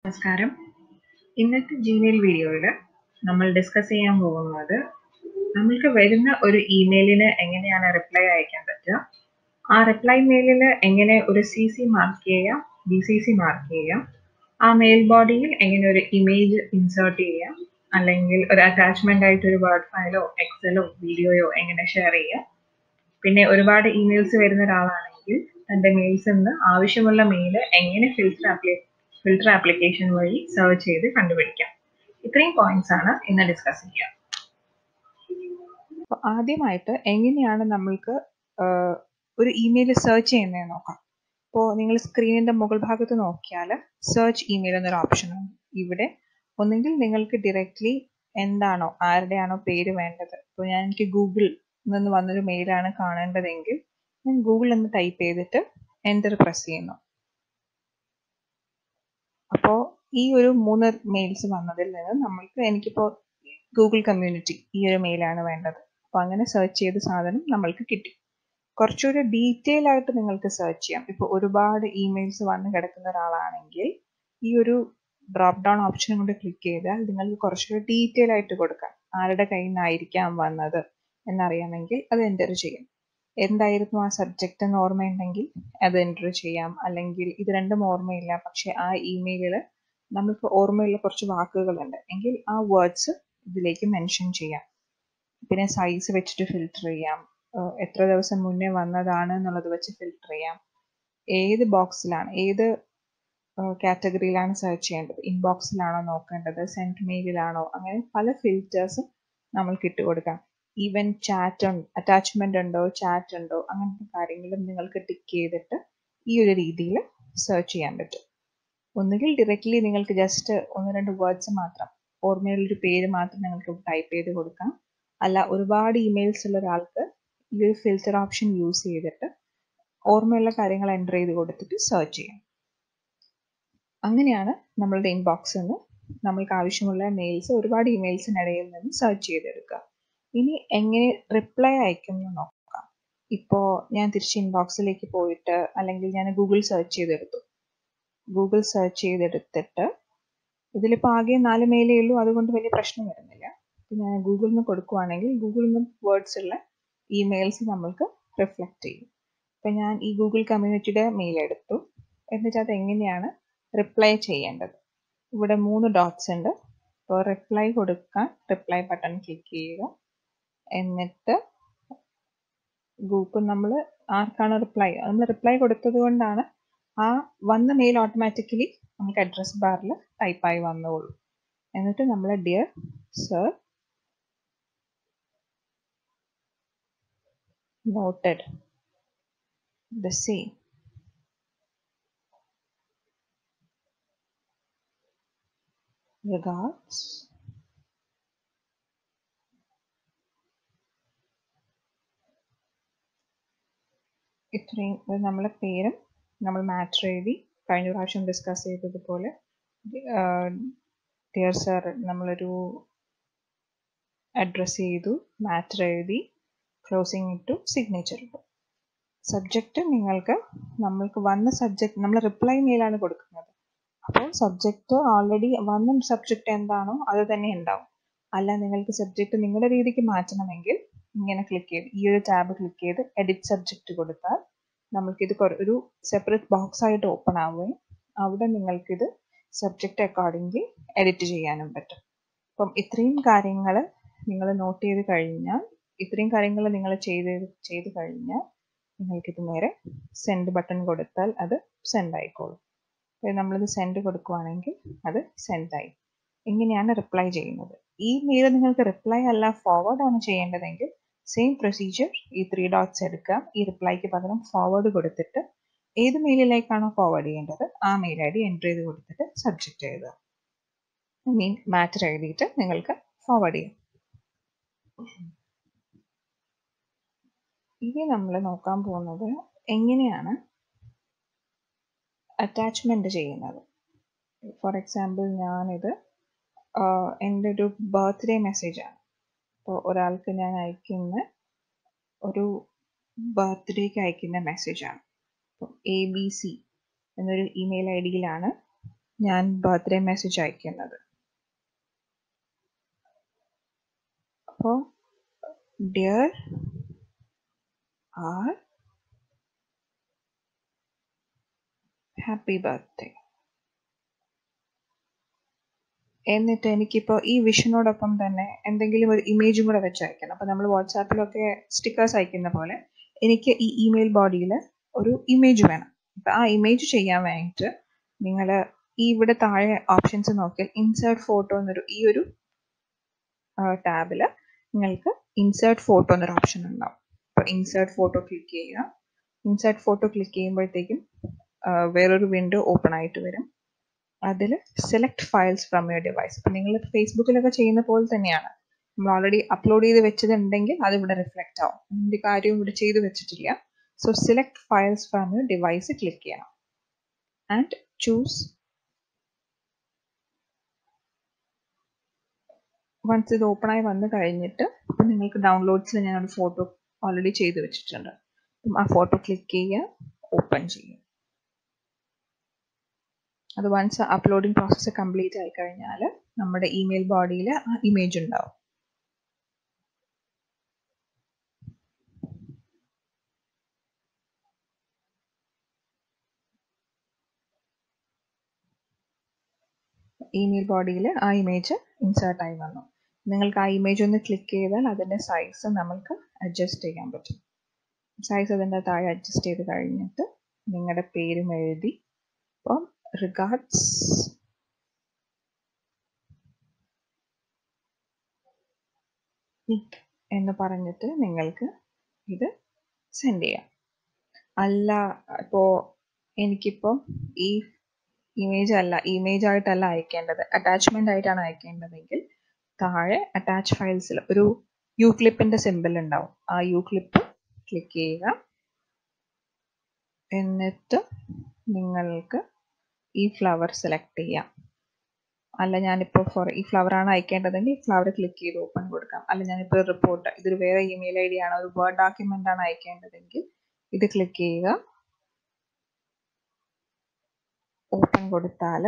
നമസ്കാരം ഇന്നത്തെ ജിമെയിൽ വീഡിയോയിൽ നമ്മൾ ഡിസ്കസ് ചെയ്യാൻ പോകുന്നത് നമ്മൾക്ക് വരുന്ന ഒരു ഇമെയിലിന് എങ്ങനെയാണ് റിപ്ലൈ അയക്കാൻ പറ്റുക ആ റിപ്ലൈ മെയിലിൽ എങ്ങനെ ഒരു സി സി മാർക്ക് ചെയ്യാം ബി സി സി മാർക്ക് ചെയ്യാം ആ മെയിൽ ബോഡിയിൽ എങ്ങനെ ഒരു ഇമേജ് ഇൻസേർട്ട് ചെയ്യാം അല്ലെങ്കിൽ ഒരു അറ്റാച്ച്മെന്റ് ആയിട്ട് ഒരു വേർഡ് ഫയലോ എക്സലോ വീഡിയോയോ എങ്ങനെ ഷെയർ ചെയ്യാം പിന്നെ ഒരുപാട് ഇമെയിൽസ് വരുന്ന ഒരാളാണെങ്കിൽ തന്റെ മെയിൽസിൽ നിന്ന് ആവശ്യമുള്ള മെയിൽ എങ്ങനെ ഫിൽറ്റർ ആപ്ലി ഫിൽറ്റർ ആപ്ലിക്കേഷൻ വഴി സെർച്ച് ചെയ്ത് കണ്ടുപിടിക്കാം ഇത്രയും പോയിന്റ്സ് ആണ് ഇന്ന് ഡിസ്കസ് ചെയ്യുക അപ്പോൾ ആദ്യമായിട്ട് എങ്ങനെയാണ് നമ്മൾക്ക് ആഹ്, ഒരു ഇമെയിൽ സെർച്ച് ചെയ്യുന്നത് നോക്കാം ഇപ്പോൾ നിങ്ങൾ സ്ക്രീനിന്റെ മുകൾ ഭാഗത്ത് നോക്കിയാൽ സെർച്ച് ഇമെയിൽ എന്നൊരു ഓപ്ഷൻ ഉണ്ട് ഇവിടെ ഒന്നുകിൽ നിങ്ങൾക്ക് ഡയറക്റ്റ്ലി എന്താണോ ആരുടെയാണോ പേര് വേണ്ടത് ഇപ്പോൾ ഞാൻ എനിക്ക് ഗൂഗിൾ നിന്ന് വന്നൊരു മെയിലാണ് കാണേണ്ടതെങ്കിൽ ഞാൻ ഗൂഗിൾ എന്ന് ടൈപ്പ് ചെയ്തിട്ട് എൻ്റർ പ്രസ് ചെയ്യുന്നു അപ്പോൾ ഈ ഒരു മൂന്ന് മെയിൽസ് വന്നതിൽ നിന്ന് നമ്മൾക്ക് എനിക്കിപ്പോൾ ഗൂഗിൾ കമ്മ്യൂണിറ്റി ഈ ഒരു മെയിലാണ് വേണ്ടത് അപ്പോൾ അങ്ങനെ സെർച്ച് ചെയ്ത സാധനം നമ്മൾക്ക് കിട്ടി കുറച്ചുകൂടി ഡീറ്റെയിൽ ആയിട്ട് നിങ്ങൾക്ക് സെർച്ച് ചെയ്യാം ഇപ്പോൾ ഒരുപാട് ഇമെയിൽസ് വന്ന് കിടക്കുന്ന ഒരാളാണെങ്കിൽ ഈ ഒരു ഡ്രോപ്പ് ഡൗൺ ഓപ്ഷൻ കൊണ്ട് ക്ലിക്ക് ചെയ്താൽ നിങ്ങൾക്ക് കുറച്ചുകൂടി ഡീറ്റെയിൽ ആയിട്ട് കൊടുക്കാം ആരുടെ കയ്യിൽ നിന്നായിരിക്കാം വന്നത് എന്നറിയാമെങ്കിൽ അത് എൻ്റർ ചെയ്യാം എന്തായിരുന്നു ആ സബ്ജക്റ്റ് എന്ന് ഓർമ്മയുണ്ടെങ്കിൽ അത് എൻ്റർ ചെയ്യാം അല്ലെങ്കിൽ ഇത് രണ്ടും ഓർമ്മയില്ല പക്ഷെ ആ ഇമെയിലിൽ നമുക്ക് ഓർമ്മയുള്ള കുറച്ച് വാക്കുകളുണ്ട് എങ്കിൽ ആ വേർഡ്സ് ഇതിലേക്ക് മെൻഷൻ ചെയ്യാം പിന്നെ സൈസ് വെച്ചിട്ട് ഫിൽറ്റർ ചെയ്യാം ഏഹ് എത്ര ദിവസം മുന്നേ വന്നതാണ് എന്നുള്ളത് വെച്ച് ഫിൽറ്റർ ചെയ്യാം ഏത് ബോക്സിലാണ് ഏത് കാറ്റഗറിയിലാണ് സെർച്ച് ചെയ്യേണ്ടത് ഇൻബോക്സിലാണോ നോക്കേണ്ടത് സെൻറ്റ് മെയിലിലാണോ അങ്ങനെ പല ഫിൽറ്റേഴ്സും നമ്മൾക്ക് ഇട്ട് കൊടുക്കാം ഈവൻ ചാറ്റ് അറ്റാച്ച്മെന്റ് ഉണ്ടോ ചാറ്റ് ഉണ്ടോ അങ്ങനത്തെ കാര്യങ്ങളും നിങ്ങൾക്ക് ടിക്ക് ചെയ്തിട്ട് ഈ ഒരു രീതിയിൽ സെർച്ച് ചെയ്യാൻ പറ്റും ഒന്നുകിൽ ഡയറക്റ്റ്ലി നിങ്ങൾക്ക് ജസ്റ്റ് ഒന്ന് രണ്ട് വേർഡ്സ് മാത്രം ഓർമ്മയുള്ളൊരു പേര് മാത്രം നിങ്ങൾക്ക് ടൈപ്പ് ചെയ്ത് കൊടുക്കാം അല്ല ഒരുപാട് ഇമെയിൽസ് ഉള്ള ഒരാൾക്ക് ഈ ഒരു ഫിൽറ്റർ ഓപ്ഷൻ യൂസ് ചെയ്തിട്ട് ഓർമ്മയുള്ള കാര്യങ്ങൾ എൻ്റർ ചെയ്ത് കൊടുത്തിട്ട് സെർച്ച് ചെയ്യാം അങ്ങനെയാണ് നമ്മളുടെ ഇൻബോക്സിൽ നിന്ന് നമ്മൾക്ക് ആവശ്യമുള്ള മെയിൽസ് ഒരുപാട് ഇമെയിൽസിനിടയിൽ നിന്ന് സെർച്ച് ചെയ്തെടുക്കുക ഇനി എങ്ങനെ റിപ്ലൈ അയക്കും എന്ന് നോക്കാം ഇപ്പോൾ ഞാൻ തിരിച്ച് ഇൻബോക്സിലേക്ക് പോയിട്ട് അല്ലെങ്കിൽ ഞാൻ ഗൂഗിൾ സെർച്ച് ചെയ്തെടുത്തു ഗൂഗിൾ സെർച്ച് ചെയ്തെടുത്തിട്ട് ഇതിലിപ്പോൾ ആകെ നാല് മെയിലേ ഉള്ളൂ അതുകൊണ്ട് വലിയ പ്രശ്നം വരുന്നില്ല ഇപ്പൊ ഞാൻ ഗൂഗിളിൽ നിന്ന് കൊടുക്കുവാണെങ്കിൽ ഗൂഗിളിൽ നിന്ന് വേർഡ്സ് ഉള്ള ഇമെയിൽസ് നമ്മൾക്ക് റിഫ്ലക്റ്റ് ചെയ്യും ഇപ്പം ഞാൻ ഈ ഗൂഗിൾ കമ്മ്യൂണിറ്റിയുടെ മെയിൽ എടുത്തു എന്നിട്ട് അത് എങ്ങനെയാണ് റിപ്ലൈ ചെയ്യേണ്ടത് ഇവിടെ മൂന്ന് ഡോട്ട്സ് ഉണ്ട് അപ്പോൾ റിപ്ലൈ കൊടുക്കാൻ റിപ്ലൈ ബട്ടൺ ക്ലിക്ക് ചെയ്യുക എന്നിട്ട് ഗ്രൂപ്പ് നമ്മൾ ആർക്കാണ് റിപ്ലൈ നമ്മൾ റിപ്ലൈ കൊടുത്തത് കൊണ്ടാണ് ആ വന്ന മെയിൽ ഓട്ടോമാറ്റിക്കലി നമുക്ക് അഡ്രസ് ബാറിൽ ടൈപ്പായി വന്നോളൂ എന്നിട്ട് നമ്മൾ dear sir noted the same. Regards. ഇത്രയും ഇത് നമ്മളെ പേരും നമ്മൾ മാറ്റർ എഴുതി കഴിഞ്ഞ പ്രാവശ്യം ഡിസ്കസ് ചെയ്തതുപോലെ ഡിയർ സർ നമ്മളൊരു അഡ്രസ്സ് ചെയ്തു മാറ്റർ എഴുതി ക്ലോസിങ് ഇട്ടു സിഗ്നേച്ചർ ഇട്ടു സബ്ജക്റ്റ് നിങ്ങൾക്ക് നമ്മൾക്ക് വന്ന സബ്ജക്റ്റ് നമ്മൾ റിപ്ലൈ മെയിലാണ് കൊടുക്കുന്നത് അപ്പോൾ സബ്ജക്റ്റ് ഓൾറെഡി വന്ന സബ്ജക്റ്റ് എന്താണോ അത് തന്നെ ഉണ്ടാവും അല്ല നിങ്ങൾക്ക് സബ്ജക്റ്റ് നിങ്ങളുടെ രീതിക്ക് മാറ്റണമെങ്കിൽ ഇങ്ങനെ ക്ലിക്ക് ചെയ്ത് ഈ ഒരു ടാബ് ക്ലിക്ക് ചെയ്ത് എഡിറ്റ് സബ്ജക്റ്റ് കൊടുത്താൽ നമ്മൾക്കിത് കുറ- ഒരു സെപ്പറേറ്റ് ബോക്സ് ആയിട്ട് ഓപ്പൺ ആവുകയും അവിടെ നിങ്ങൾക്കിത് സബ്ജക്റ്റ് അക്കോർഡിംഗ്ലി എഡിറ്റ് ചെയ്യാനും പറ്റും അപ്പം ഇത്രയും കാര്യങ്ങൾ നിങ്ങൾ നോട്ട് ചെയ്ത് കഴിഞ്ഞാൽ ഇത്രയും കാര്യങ്ങൾ നിങ്ങൾ ചെയ്ത് ചെയ്ത് കഴിഞ്ഞാൽ നിങ്ങൾക്കിത് നേരെ സെൻഡ് ബട്ടൺ കൊടുത്താൽ അത് സെൻഡ് ആയിക്കോളും അപ്പോൾ നമ്മളിത് സെൻഡ് കൊടുക്കുവാണെങ്കിൽ അത് സെൻഡ് ആയി ഇങ്ങനെയാണ് റിപ്ലൈ ചെയ്യുന്നത് ഈ മെയിൽ നിങ്ങൾക്ക് റിപ്ലൈ അല്ല ഫോർവേഡ് ആണ് ചെയ്യേണ്ടതെങ്കിൽ സെയിം പ്രൊസീജിയർ ഈ ത്രീ ഡോട്ട്സ് എടുക്കാം ഈ റിപ്ലൈക്ക് പകരം ഫോർവേഡ് കൊടുത്തിട്ട് ഏത് മെയിലിലേക്കാണോ ഫോർവേഡ് ചെയ്യേണ്ടത് ആ മെയിൽ ഐ ഡി എൻ്റർ ചെയ്ത് കൊടുത്തിട്ട് സബ്ജക്റ്റ് എഴുതുക ഐ മീൻ മാറ്റർ എഴുതിയിട്ട് നിങ്ങൾക്ക് ഫോർവേഡ് ചെയ്യാം ഇനി നമ്മൾ നോക്കാൻ പോകുന്നത് എങ്ങനെയാണ് അറ്റാച്ച്മെന്റ് ചെയ്യുന്നത് ഫോർ എക്സാമ്പിൾ ഞാനിത് ആഹ് എൻ്റെ ഒരു ബർത്ത്ഡേ മെസ്സേജാണ് അപ്പോൾ ഒരാൾക്ക് ഞാൻ അയക്കുന്ന ഒരു ബർത്ത്ഡേക്ക് അയക്കുന്ന മെസ്സേജാണ് അപ്പോൾ എ ബി സി എന്നൊരു ഇമെയിൽ ഐ ഡിയിലാണ് ഞാൻ ബർത്ത്ഡേ മെസ്സേജ് അയക്കുന്നത് അപ്പോൾ ഡിയർ ആർ ഹാപ്പി ബർത്ത്ഡേ എന്നിട്ട് എനിക്കിപ്പോൾ ഈ വിഷനോടൊപ്പം തന്നെ എന്തെങ്കിലും ഒരു ഇമേജും കൂടെ വെച്ച് അയക്കണം അപ്പോൾ നമ്മൾ വാട്സാപ്പിലൊക്കെ സ്റ്റിക്കേഴ്സ് അയക്കുന്ന പോലെ എനിക്ക് ഈ ഇമെയിൽ ബോഡിയിൽ ഒരു ഇമേജ് വേണം അപ്പോൾ ആ ഇമേജ് ചെയ്യാൻ വേണ്ടിയിട്ട് നിങ്ങൾ ഈ ഇവിടെ താഴെ ഓപ്ഷൻസ് നോക്കിയാൽ ഇൻസേർട്ട് ഫോട്ടോ എന്നൊരു ഈ ഒരു ടാബിൽ നിങ്ങൾക്ക് ഇൻസേർട്ട് ഫോട്ടോ എന്നൊരു ഓപ്ഷൻ ഉണ്ടാവും അപ്പോൾ ഇൻസേർട്ട് ഫോട്ടോ ക്ലിക്ക് ചെയ്യുക ഇൻസേർട്ട് ഫോട്ടോ ക്ലിക്ക് ചെയ്യുമ്പോഴത്തേക്കും വേറൊരു വിൻഡോ ഓപ്പൺ ആയിട്ട് വരും അതിൽ select files from your device ഇപ്പം നിങ്ങൾ ഫേസ്ബുക്കിലൊക്കെ ചെയ്യുന്ന പോലെ തന്നെയാണ് നമ്മൾ ഓൾറെഡി അപ്ലോഡ് ചെയ്ത് വെച്ചതുണ്ടെങ്കിൽ അത് ഇവിടെ റിഫ്ലക്റ്റ് ആവും ഇതിൻ്റെ കാര്യം ഇവിടെ ചെയ്ത് വെച്ചിട്ടില്ല so select files from your device click ചെയ്യണം ആൻഡ് ചൂസ് വൺസ് ഇത് ഓപ്പൺ ആയി വന്നു കഴിഞ്ഞിട്ട് ഇപ്പം നിങ്ങൾക്ക് ഡൗൺലോഡ്സിൽ ഞാൻ ഒരു ഫോട്ടോ ഓൾറെഡി ചെയ്ത് വെച്ചിട്ടുണ്ട് അപ്പം ആ ഫോട്ടോ ക്ലിക്ക് ചെയ്യുക ഓപ്പൺ ചെയ്യുക അത് വൺസ് അപ്ലോഡിംഗ് പ്രോസസ്സ് കംപ്ലീറ്റ് ആയി കഴിഞ്ഞാൽ നമ്മുടെ ഇമെയിൽ ബോഡിയിൽ ആ ഇമേജ് ഉണ്ടാവും ഇമെയിൽ ബോഡിയിൽ ആ ഇമേജ് ഇൻസേർട്ട് ആയി വന്നു നിങ്ങൾക്ക് ആ ഇമേജ് ഒന്ന് ക്ലിക്ക് ചെയ്താൽ അതിൻ്റെ സൈസ് നമുക്ക് അഡ്ജസ്റ്റ് ചെയ്യാൻ പറ്റും സൈസ് അതിൻ്റെ താഴെ അഡ്ജസ്റ്റ് ചെയ്ത് കഴിഞ്ഞിട്ട് നിങ്ങളുടെ പേരും എഴുതി അപ്പം റിഗാർഡ്സ് എന്ന് പറഞ്ഞിട്ട് നിങ്ങൾക്ക് ഇത് സെൻഡ് ചെയ്യാം അല്ല ഇപ്പോൾ എനിക്കിപ്പോൾ ഈ ഇമേജ് അല്ല ഇമേജ് ആയിട്ടല്ല അയക്കേണ്ടത് അറ്റാച്ച്മെൻ്റ് ആയിട്ടാണ് അയക്കേണ്ടതെങ്കിൽ താഴെ അറ്റാച്ച് ഫയൽസിൽ ഒരു യു ക്ലിപ്പിൻ്റെ സിമ്പിൾ ഉണ്ടാവും ആ യു ക്ലിപ്പ് ക്ലിക്ക് ചെയ്യുക എന്നിട്ട് നിങ്ങൾക്ക് ഈ ഫ്ലവർ സെലക്ട് ചെയ്യാം അല്ല ഞാനിപ്പോൾ ഫോർ ഈ ഫ്ലവർ ആണ് അയക്കേണ്ടതെങ്കിൽ ഫ്ലവർ ക്ലിക്ക് ചെയ്ത് ഓപ്പൺ കൊടുക്കാം അല്ല ഞാനിപ്പോൾ റിപ്പോർട്ട് ഇതൊരു വേറെ ഇമെയിൽ ഐ ഡി ആണ് ഒരു വേർഡ് ഡോക്യുമെൻ്റ് ആണ് അയക്കേണ്ടതെങ്കിൽ ഇത് ക്ലിക്ക് ചെയ്യുക ഓപ്പൺ കൊടുത്താൽ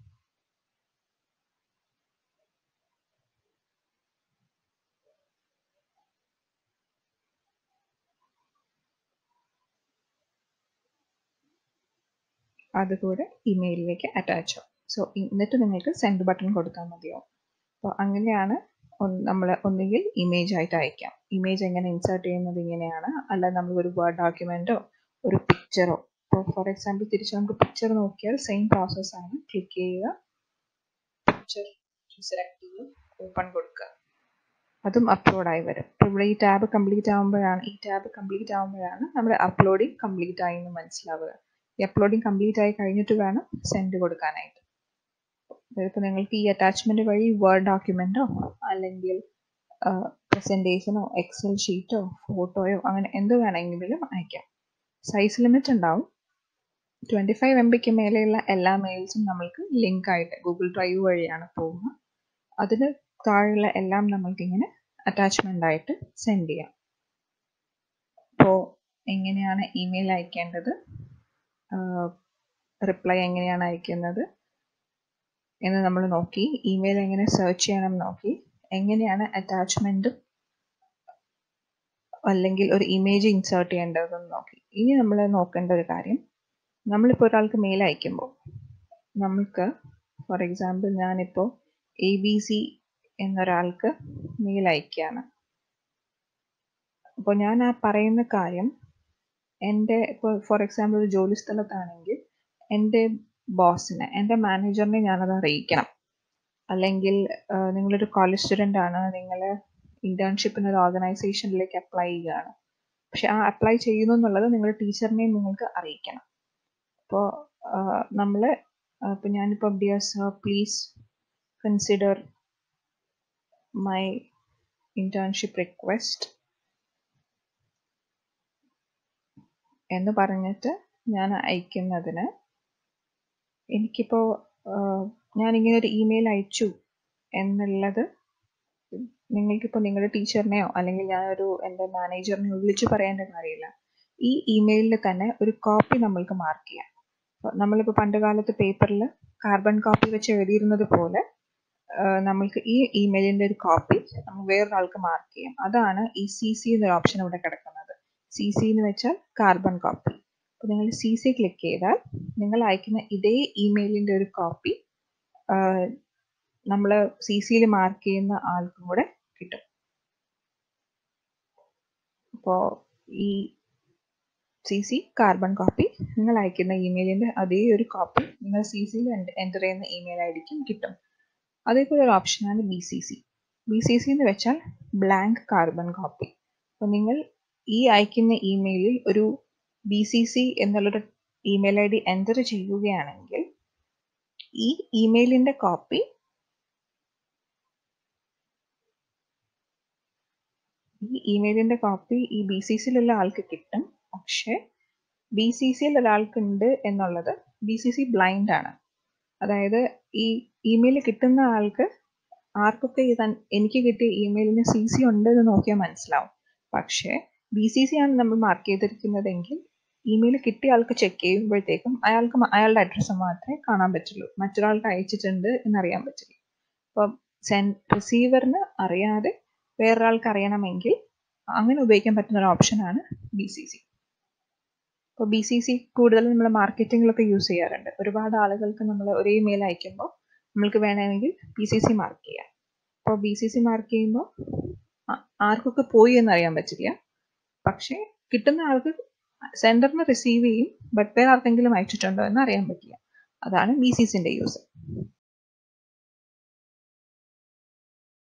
അതുകൂടെ ഇമെയിലിലേക്ക് അറ്റാച്ച് ആവും സോ എന്നിട്ട് നിങ്ങൾക്ക് സെൻഡ് ബട്ടൺ കൊടുത്താൽ മതിയാവും അപ്പോൾ അങ്ങനെയാണ് നമ്മൾ ഒന്നുകിൽ ഇമേജ് ആയിട്ട് അയക്കാം ഇമേജ് എങ്ങനെ ഇൻസേർട്ട് ചെയ്യുന്നത് ഇങ്ങനെയാണ് അല്ല നമ്മൾ ഒരു വേർഡ് ഡോക്യുമെൻറ്റോ ഒരു പിക്ചറോ ഇപ്പോൾ ഫോർ എക്സാമ്പിൾ തിരിച്ച് നമുക്ക് പിക്ചർ നോക്കിയാൽ സെയിം പ്രോസസ് ആണ് ക്ലിക്ക് ചെയ്യുക പിക്ചർ സെലക്ട് ചെയ്ത് ഓപ്പൺ കൊടുക്കുക അതും അപ്ലോഡായി വരും ഇപ്പോൾ ഇവിടെ ഈ ടാബ് കംപ്ലീറ്റ് ആകുമ്പോഴാണ് ഈ ടാബ് കംപ്ലീറ്റ് ആകുമ്പോഴാണ് നമ്മുടെ അപ്ലോഡിങ് കംപ്ലീറ്റ് ആയി എന്ന് മനസ്സിലാവുക ഈ അപ്ലോഡിങ് കംപ്ലീറ്റ് ആയി കഴിഞ്ഞിട്ട് വേണം സെൻഡ് കൊടുക്കാനായിട്ട് ഇപ്പോൾ നിങ്ങൾക്ക് ഈ അറ്റാച്ച്മെന്റ് വഴി വേർഡ് ഡോക്യുമെന്റോ അല്ലെങ്കിൽ പ്രസന്റേഷനോ എക്സൽ ഷീറ്റോ ഫോട്ടോയോ അങ്ങനെ എന്ത് വേണമെങ്കിലും അയക്കാം സൈസ് ലിമിറ്റ് ഉണ്ടാവും ട്വൻറ്റി ഫൈവ് എം ബിക്ക് മേലെയുള്ള എല്ലാ മെയിൽസും നമ്മൾക്ക് ലിങ്ക് ആയിട്ട് ഗൂഗിൾ ഡ്രൈവ് വഴിയാണ് പോകുക അതിന് താഴെയുള്ള എല്ലാം നമ്മൾക്ക് ഇങ്ങനെ അറ്റാച്ച്മെന്റ് ആയിട്ട് സെൻഡ് ചെയ്യാം അപ്പോൾ എങ്ങനെയാണ് ഇമെയിൽ അയക്കേണ്ടത് റിപ്ലൈ എങ്ങനെയാണ് അയക്കുന്നത് എന്ന് നമ്മൾ നോക്കി ഇമെയിൽ എങ്ങനെ സെർച്ച് ചെയ്യണം നോക്കി എങ്ങനെയാണ് അറ്റാച്ച്മെൻറ്റും അല്ലെങ്കിൽ ഒരു ഇമേജ് ഇൻസേർട്ട് ചെയ്യേണ്ടതെന്ന് നോക്കി ഇനി നമ്മൾ നോക്കേണ്ട ഒരു കാര്യം നമ്മളിപ്പോൾ ഒരാൾക്ക് മെയിൽ അയക്കുമ്പോൾ നമ്മൾക്ക് ഫോർ എക്സാമ്പിൾ ഞാനിപ്പോൾ എ ബി സി എന്നൊരാൾക്ക് മെയിൽ അയക്കുകയാണ് അപ്പോൾ ഞാൻ ആ പറയുന്ന കാര്യം എൻ്റെ ഇപ്പോൾ ഫോർ എക്സാമ്പിൾ ഒരു ജോലി സ്ഥലത്താണെങ്കിൽ എൻ്റെ ബോസിനെ എൻ്റെ മാനേജറിനെ ഞാനത് അറിയിക്കണം അല്ലെങ്കിൽ നിങ്ങളൊരു കോളേജ് സ്റ്റുഡൻ്റ് ആണ് നിങ്ങൾ ഇൻറ്റേൺഷിപ്പിന് ഒരു ഓർഗനൈസേഷനിലേക്ക് അപ്ലൈ ചെയ്യുകയാണ് പക്ഷെ ആ അപ്ലൈ ചെയ്യുന്നു എന്നുള്ളത് നിങ്ങളുടെ ടീച്ചറിനെയും നിങ്ങൾക്ക് അറിയിക്കണം അപ്പോൾ നമ്മൾ ഇപ്പോൾ ഞാനിപ്പോൾ dear sir please consider my internship request എന്ന് പറഞ്ഞിട്ട് ഞാൻ അയക്കുന്നതിന് എനിക്കിപ്പോൾ ഞാനിങ്ങനെ ഒരു ഇമെയിൽ അയച്ചു എന്നുള്ളത് നിങ്ങൾക്കിപ്പോൾ നിങ്ങളുടെ ടീച്ചറിനെയോ അല്ലെങ്കിൽ ഞാനൊരു എൻ്റെ മാനേജറിനെയോ വിളിച്ചു പറയേണ്ട കാര്യമില്ല ഈ ഇമെയിലിൽ തന്നെ ഒരു കോപ്പി നമ്മൾക്ക് മാർക്ക് ചെയ്യാം നമ്മളിപ്പോൾ പണ്ട് കാലത്ത് പേപ്പറിൽ കാർബൺ കോപ്പി വെച്ച് എഴുതിയിരുന്നത് പോലെ നമ്മൾക്ക് ഈ ഇമെയിലിൻ്റെ ഒരു കോപ്പി നമുക്ക് വേറൊരാൾക്ക് മാർക്ക് ചെയ്യാം അതാണ് ഈ സി സി എന്നൊരു ഓപ്ഷൻ ഇവിടെ കിടക്കുന്നത് സി സി എന്ന് വെച്ചാൽ കാർബൺ കോപ്പി അപ്പോൾ നിങ്ങൾ സി സി ക്ലിക്ക് ചെയ്താൽ നിങ്ങൾ അയക്കുന്ന ഇതേ ഇമെയിലിൻ്റെ ഒരു കോപ്പി നമ്മൾ സി സിയിൽ മാർക്ക് ചെയ്യുന്ന ആൾക്കും കൂടെ കിട്ടും അപ്പോൾ ഈ സി സി കാർബൺ കോപ്പി നിങ്ങൾ അയക്കുന്ന ഇമെയിലിൻ്റെ അതേ ഒരു കോപ്പി നിങ്ങൾ സി സിയിൽ എൻ്റർ ചെയ്യുന്ന ഇമെയിൽ ഐ ഡിക്കും കിട്ടും അതേപോലെ ഒരു ഓപ്ഷനാണ് B C C B C C എന്ന് വെച്ചാൽ ബ്ലാങ്ക് കാർബൺ കോപ്പി അപ്പോൾ നിങ്ങൾ ഈ അയക്കുന്ന ഇമെയിലിൽ ഒരു ബി സി സി എന്നുള്ളൊരു ഇമെയിൽ ഐ ഡി എൻ്റർ ചെയ്യുകയാണെങ്കിൽ ഈ ഇമെയിലിൻ്റെ കോപ്പി ഈ ഇമെയിലിൻ്റെ കോപ്പി ഈ ബി സി സിയിലുള്ള ആൾക്ക് കിട്ടും പക്ഷേ ബി സി സിയിൽ ഒരാൾക്കുണ്ട് എന്നുള്ളത് ബി സി സി ബ്ലൈൻഡ് ആണ് അതായത് ഈ ഇമെയിൽ കിട്ടുന്ന ആൾക്ക് ആർക്കൊക്കെ എനിക്ക് കിട്ടിയ ഇമെയിലിന് സി സി ഉണ്ട് എന്ന് നോക്കിയാൽ മനസ്സിലാവും പക്ഷേ ബി സി സി ആണ് നമ്മൾ മാർക്ക് ചെയ്തിരിക്കുന്നതെങ്കിൽ ഇമെയിൽ കിട്ടിയ ആൾക്ക് ചെക്ക് ചെയ്യുമ്പോഴത്തേക്കും അയാൾക്ക് അയാളുടെ അഡ്രസ്സ് മാത്രമേ കാണാൻ പറ്റുള്ളൂ മറ്റൊരാൾക്ക് അയച്ചിട്ടുണ്ട് എന്നറിയാൻ പറ്റില്ല അപ്പം സെൻ റിസീവറിന് അറിയാതെ വേറൊരാൾക്ക് അറിയണമെങ്കിൽ അങ്ങനെ ഉപയോഗിക്കാൻ പറ്റുന്ന ഒരു ഓപ്ഷനാണ് ബി സി സി ഇപ്പോൾ ബി സി സി കൂടുതൽ നമ്മൾ മാർക്കറ്റിങ്ങിലൊക്കെ യൂസ് ചെയ്യാറുണ്ട് ഒരുപാട് ആളുകൾക്ക് നമ്മൾ ഒരേ മെയിൽ അയക്കുമ്പോൾ നമ്മൾക്ക് വേണമെങ്കിൽ ബി സി സി മാർക്ക് ചെയ്യാം അപ്പോൾ ബി സി സി മാർക്ക് ചെയ്യുമ്പോൾ ആർക്കൊക്കെ പോയി എന്ന് അറിയാൻ പറ്റില്ല പക്ഷേ കിട്ടുന്ന ആൾക്ക് സെൻറ്ററിന് റിസീവ് ചെയ്യും ബട്ട് വേറെ ആർക്കെങ്കിലും അയച്ചിട്ടുണ്ടോ എന്ന് അറിയാൻ പറ്റില്ല അതാണ് ബി സി സിൻ്റെ യൂസ്